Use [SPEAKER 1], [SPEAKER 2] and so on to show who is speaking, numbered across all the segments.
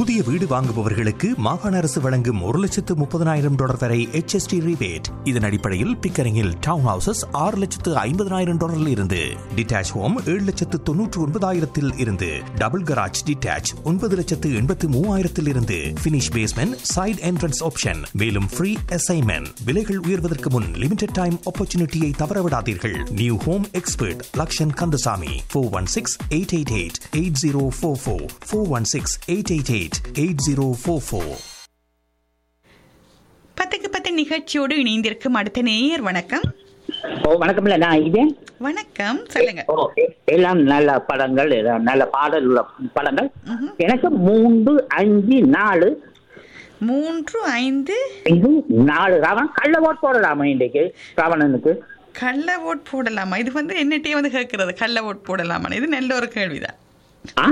[SPEAKER 1] புதிய வீடு வாங்குபவர்களுக்கு மாகாண அரசு வழங்கும் ஒரு லட்சத்து முப்பதனாயிரம் டாலர் வரை HST rebate இதன் அடிப்படையில் பிக்கரிங்கில் டவுன் ஹவுசஸ் ஆறு லட்சத்து ஐம்பதனாயிரம் டாலரில் இருந்து டிட்டாச் ஹோம் ஏழு லட்சத்து தொன்னூற்று ஒன்பதாயிரத்தில் இருந்து டபுள் கராஜ் டிட்டாச் ஒன்பது லட்சத்து எண்பத்து மூவாயிரத்தில் இருந்து finish basement side entrance option மேலும் ஃப்ரீ அசைன்மெண்ட் விலைகள் உயர்வதற்கு முன் லிமிடெட் டைம் ஆப்பர்ச்சுனிட்டியை தவறவிடாதீர்கள் new home expert Lakshan Kandasamy four one six eight eight eight eight zero four four four one six eight eight eight eight zero four four
[SPEAKER 2] பத்துக்கு பத்து நிகழ்ச்சியோடு இணைந்திருக்கும் அடுத்த நேயர் வணக்கம்
[SPEAKER 3] ஓ வணக்கம்ல நான் இது
[SPEAKER 2] வணக்கம் சொல்லுங்க
[SPEAKER 3] ஓ எ- எல்லாம் நல்ல படங்கள் எல்லாம் நல்ல பாடல் உள்ள படங்கள் எனக்கு மூன்று அஞ்சு நாலு
[SPEAKER 2] மூன்று ஐந்து
[SPEAKER 3] இது நாலு ராவணன் கள்ள ஓட் போடலாமா இன்றைக்கு ராவணனுக்கு
[SPEAKER 2] கள்ள ஓட் போடலாமா இது வந்து என்னட்டே வந்து கேட்கறது கள்ள ஓட் போடலாமா இது நல்ல ஒரு கேள்விதான்
[SPEAKER 3] ஆ?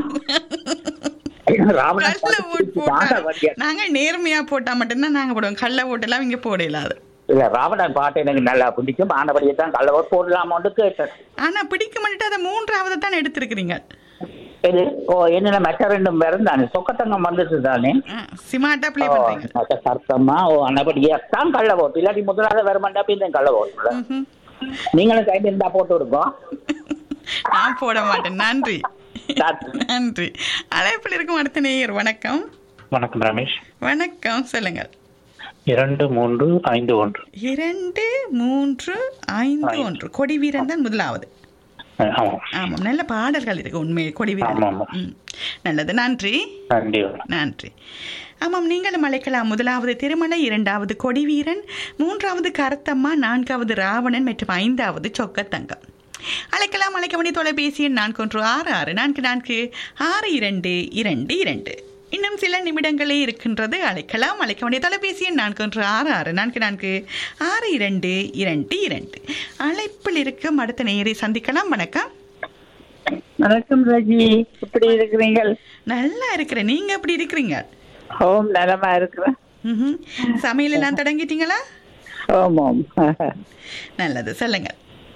[SPEAKER 3] ராவணன்
[SPEAKER 2] கள்ள ஓட் போட்டா
[SPEAKER 3] பாட்டு வரியா?
[SPEAKER 2] நாங்க நேர்மையா போட்டா மட்டும்தான் நாங்க போடுவோம் கள்ள ஓட்டெல்லாம் இங்க போட இல்லாது
[SPEAKER 3] இல்ல ராவணன் பாட்டு எனக்கு நல்லா பிடிக்கும் ஆனபடியே தான் கள்ள ஓட் போடலாமான்னு கேட்டேன்
[SPEAKER 2] ஆனா பிடிக்க மாட்டேட்டு அதை மூன்றாவது தான் எடுத்திருக்கிறீங்க
[SPEAKER 3] இது ஓ என்ன மற்ற ரெண்டும் பேரும் தானே சொக்கத்தங்கம் வந்துட்டு தானே
[SPEAKER 2] ஆ, சிமாட்டா ப்ளே
[SPEAKER 3] ஓ,
[SPEAKER 2] பண்றீங்க
[SPEAKER 3] மற்ற சர்த்தமா ஓ ஆனபடியே தான் கள்ள ஓட்டு இல்லாட்டி முதலாவது வர மாட்டா பின்ன கள்ள ஓட்டு
[SPEAKER 2] ம்ஹும்.
[SPEAKER 3] நீங்களும் கையில் இருந்தா போட்டு விடுவோம்
[SPEAKER 2] நான் போட மாட்டேன் நன்றி
[SPEAKER 3] நன்றி.
[SPEAKER 2] நன்றி அழைப்பில் இருக்கும் அடுத்த நேயர் வணக்கம்
[SPEAKER 4] வணக்கம் ரமேஷ்
[SPEAKER 2] வணக்கம் சொல்லுங்கள்
[SPEAKER 4] இரண்டு மூன்று ஐந்து ஒன்று
[SPEAKER 2] இரண்டு மூன்று ஐந்து ஒன்று கொடி வீரன் தான் முதலாவது
[SPEAKER 4] அஹ் ஆமாம்
[SPEAKER 2] ஆமாம் நல்ல பாடல்கள் இருக்கு உண்மை கொடி வீரன்
[SPEAKER 4] ஆமாம், ஆமாம்.
[SPEAKER 2] ம். நல்லது நன்றி
[SPEAKER 4] நன்றி
[SPEAKER 2] நன்றி ஆமாம் நீங்களும் அழைக்கலாம் முதலாவது திருமலை இரண்டாவது கொடிவீரன் மூன்றாவது கருத்தம்மா நான்காவது ராவணன் மற்றும் ஐந்தாவது சொக்கத்தங்கம் அழைக்கலாம் அழைக்க வேண்டிய தொலைபேசி எண் நான்கு ஒன்று ஆறு ஆறு நான்கு நான்கு ஆறு இரண்டு இரண்டு இரண்டு இன்னும் சில நிமிடங்களே இருக்கின்றது அழைக்கலாம் அழைக்க வேண்டிய தொலைபேசி எண் நான்கு ஒன்று ஆறு ஆறு நான்கு நான்கு ஆறு இரண்டு இரண்டு இரண்டு அழைப்பில் இருக்கும் அடுத்த நேயரை சந்திக்கலாம் வணக்கம்
[SPEAKER 5] வணக்கம் ரஜி எப்படி இருக்கிறீங்கள்
[SPEAKER 2] நல்லா இருக்கிறேன் நீங்க எப்படி இருக்கிறீங்க
[SPEAKER 5] ஹோம் நலமா இருக்கிறேன்
[SPEAKER 2] ம்ஹும். சமையல் எல்லாம் தொடங்கிட்டீங்களா
[SPEAKER 5] ஓமோம்
[SPEAKER 2] நல்லது சொல்லுங்க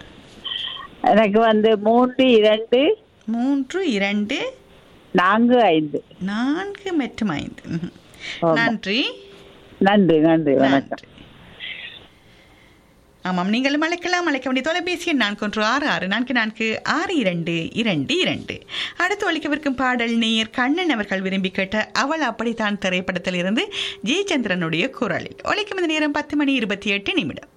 [SPEAKER 5] எனக்கு வந்து மூன்று இரண்டு
[SPEAKER 2] மூன்று இரண்டு
[SPEAKER 5] நான்கு ஐந்து
[SPEAKER 2] நான்கு மற்றும் ஐந்து ம்ஹும்.
[SPEAKER 5] ஆமா.
[SPEAKER 2] நன்றி
[SPEAKER 5] நன்றி நன்றி வணக்கம்
[SPEAKER 2] நன்றி ஆமாம் நீங்களும் அழைக்கலாம் அழைக்க வேண்டிய தொலைபேசி எண் நான்கு ஒன்று ஆறு ஆறு நான்கு நான்கு ஆறு இரண்டு இரண்டு இரண்டு அடுத்து ஒழிக்கவிருக்கும் பாடல் நேயர் கண்ணன் அவர்கள் விரும்பி கேட்ட அவள் அப்படித்தான் திரைப்படத்தில் இருந்து ஜெயச்சந்திரனுடைய குரலில் ஒழிக்கும் இந்த நேரம் பத்து மணி இருபத்தி எட்டு நிமிடம்